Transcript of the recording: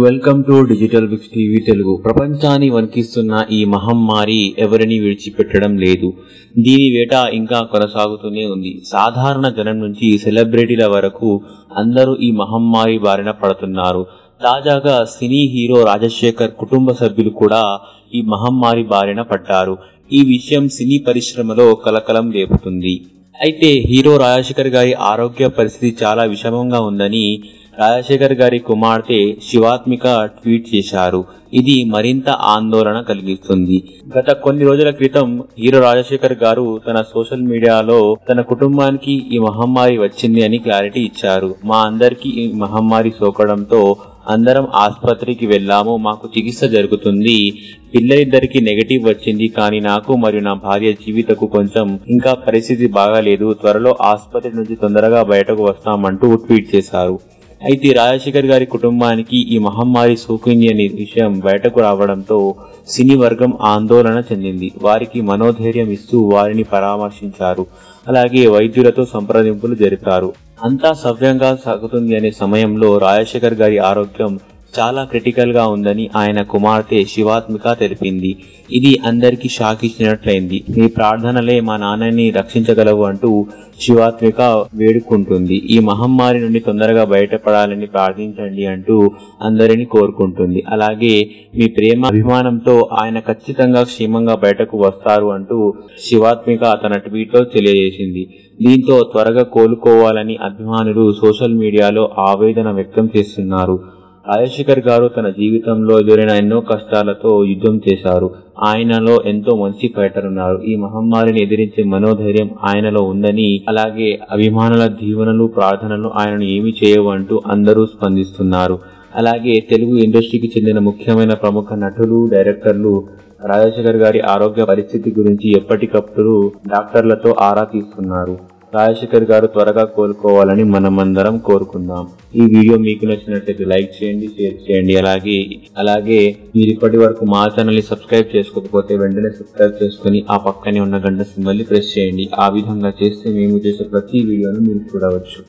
welcome to digital Vix TV Telugu ప్రపంచాన్ని వణికిస్తున్న ఈ మహమ్మారి ఎవరిని విడిచిపెట్టడం లేదు దీని వేట ఇంకా కొనసాగుతూనే ఉంది సాధారణ జనం నుంచి సెలబ్రిటీల వరకు అందరూ ఈ మహమ్మారి బారిన పడుతున్నారు తాజాగా సినీ హీరో రాజశేఖర్ కుటుంబ సభ్యులు కూడా ఈ మహమ్మారి బారిన పడ్డారు ఈ విషయం సినీ పరిశ్రమలో కలకలం రేపుతుంది అయితే హీరో రాజశేఖర్ గారి ఆరోగ్య పరిస్థితి చాలా విషమంగా ఉందని రాజశేఖర్ గారి కుమార్తె శివాత్మిక ట్వీట్ చేశారు ఇది మరింత ఆందోళన కలిగిస్తుంది గత కొన్ని రోజుల క్రితం హీరో రాజశేఖర్ గారు తన సోషల్ మీడియాలో తన కుటుంబానికి ఈ మహమ్మారి వచ్చింది అని క్లారిటీ ఇచ్చారు మా అందరికీ ఈ మహమ్మారి సోకడంతో అందరం ఆసుపత్రికి వెళ్ళాము మాకు చికిత్స జరుగుతుంది పిల్లలిద్దరికి నెగటివ్ వచ్చింది కానీ నాకు మరియు నా భార్య జీవితకు కొంచెం ఇంకా పరిస్థితి బాగాలేదు త్వరలో ఆసుపత్రి నుంచి తొందరగా బయటకు వస్తామంటూ ట్వీట్ చేశారు అయితే రాజశేఖర్ గారి కుటుంబానికి ఈ మహమ్మారి సోకింది అనే విషయం బయటకు రావడంతో సినీ వర్గం ఆందోళన చెందింది వారికి మనోధైర్యం ఇస్తూ వారిని పరామర్శించారు అలాగే వైద్యులతో సంప్రదింపులు జరిపారు అంతా సవ్యంగా సాగుతుంది అనే సమయంలో రాజశేఖర్ గారి ఆరోగ్యం చాలా క్రిటికల్ గా ఉందని ఆయన కుమార్తె శివాత్మిక తెలిపింది ఇది అందరికీ షాక్ ఇచ్చినట్లయింది మీ ప్రార్థనలే మా నాన్నని రక్షించగలవు అంటూ శివాత్మిక వేడుకుంటుంది ఈ మహమ్మారి నుండి తొందరగా బయటపడాలని ప్రార్థించండి అంటూ అందరిని కోరుకుంటుంది అలాగే మీ ప్రేమ అభిమానంతో ఆయన ఖచ్చితంగా క్షేమంగా బయటకు వస్తారు అంటూ శివాత్మిక తన ట్వీట్లో తెలియజేసింది దీంతో త్వరగా కోలుకోవాలని అభిమానులు సోషల్ మీడియాలో ఆవేదన వ్యక్తం చేస్తున్నారు రాజశేఖర్ గారు తన జీవితంలో ఎదురైన ఎన్నో కష్టాలతో యుద్ధం చేశారు ఆయనలో ఎంతో మంచి ఫైటర్ ఉన్నారు ఈ మహమ్మారిని ఎదిరించే మనోధైర్యం ఆయనలో ఉందని అలాగే అభిమానుల దీవెనలు ప్రార్థనలు ఆయనను ఏమి చేయవు అంటూ అందరూ స్పందిస్తున్నారు అలాగే తెలుగు ఇండస్ట్రీకి చెందిన ముఖ్యమైన ప్రముఖ నటులు డైరెక్టర్లు రాజశేఖర్ గారి ఆరోగ్య పరిస్థితి గురించి ఎప్పటికప్పుడు డాక్టర్లతో ఆరా తీస్తున్నారు రాజశేఖర్ గారు త్వరగా కోలుకోవాలని మనమందరం కోరుకుందాం ఈ వీడియో మీకు నచ్చినట్లయితే లైక్ చేయండి షేర్ చేయండి అలాగే అలాగే మీరు ఇప్పటి వరకు మా ఛానల్ ని సబ్స్క్రైబ్ చేసుకోకపోతే వెంటనే సబ్స్క్రైబ్ చేసుకుని ఆ పక్కనే ఉన్న గంట సింబల్ ని ప్రెస్ చేయండి ఆ విధంగా చేస్తే మేము చేసే ప్రతి వీడియోను మీరు చూడవచ్చు